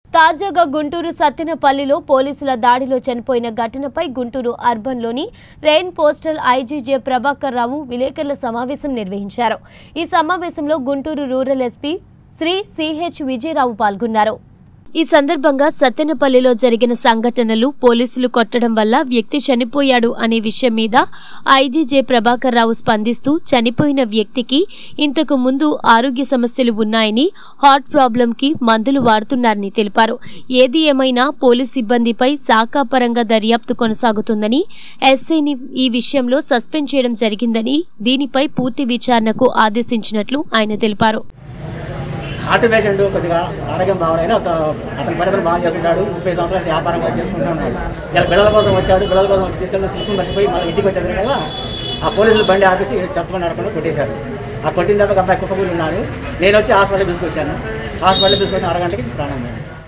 తాజాగా గుంటూరు సత్తెనపల్లిలో పోలీసుల దాడిలో చనిపోయిన ఘటనపై గుంటూరు అర్బన్లోని రెయిన్ పోస్టల్ ఐజీజే ప్రభాకర్ రావు విలేకరుల సమావేశం నిర్వహించారు ఈ సమావేశంలో Guntur rural SP Shri CH Vijayarao పాల్గొన్నారు ఈ సందర్భంగా సత్తెనపల్లిలో జరిగిన సంఘటనలు పోలీసులు కొట్టడం వల్ల వ్యక్తి చనిపోయాడు అనే విషయం మీద ఐజీజే ప్రభాకర్ రావు స్పందిస్తూ చనిపోయిన వ్యక్తికి ఇంతకు ముందు ఆరోగ్య సమస్యలు ఉన్నాయని హార్ట్ ప్రాబ్లంకి మందులు వాడుతున్నారని తెలిపారు ఏది ఏమైనా పోలీస్ సిబ్బందిపై శాఖాపరంగా దర్యాప్తు కొనసాగుతుందని ఎస్ఐని ఈ విషయంలో సస్పెండ్ చేయడం జరిగిందని దీనిపై పూర్తి విచారణకు ఆదేశించినట్లు ఆయన తెలిపారు హార్ట్ పేషెంట్ కొద్దిగా ఆరోగ్యం బాగున్నాయి ఒక అతని పని బాగా చేసుకుంటాడు ముప్పై సంవత్సరాలు వ్యాపారం కూడా చేసుకుంటూ ఉన్నాడు ఇలా బిళ్ళల కోసం వచ్చాడు బిళ్ళల కోసం వచ్చి తీసుకెళ్ళిన శిల్పం మర్చిపోయి మళ్ళీ ఇంటికి వచ్చేసరికల్లా ఆ పోలీసులు బండి ఆపేసి చెప్పమని నడకుండా కొట్టేశారు ఆ కొట్టిన తర్వాత ఒక అబ్బాయి కుప్పకూలి ఉన్నాడు నేను వచ్చి హాస్పిటల్ తీసుకొచ్చాను హాస్పిటల్ తీసుకొచ్చిన అరగంటకి ప్రాణం పోయింది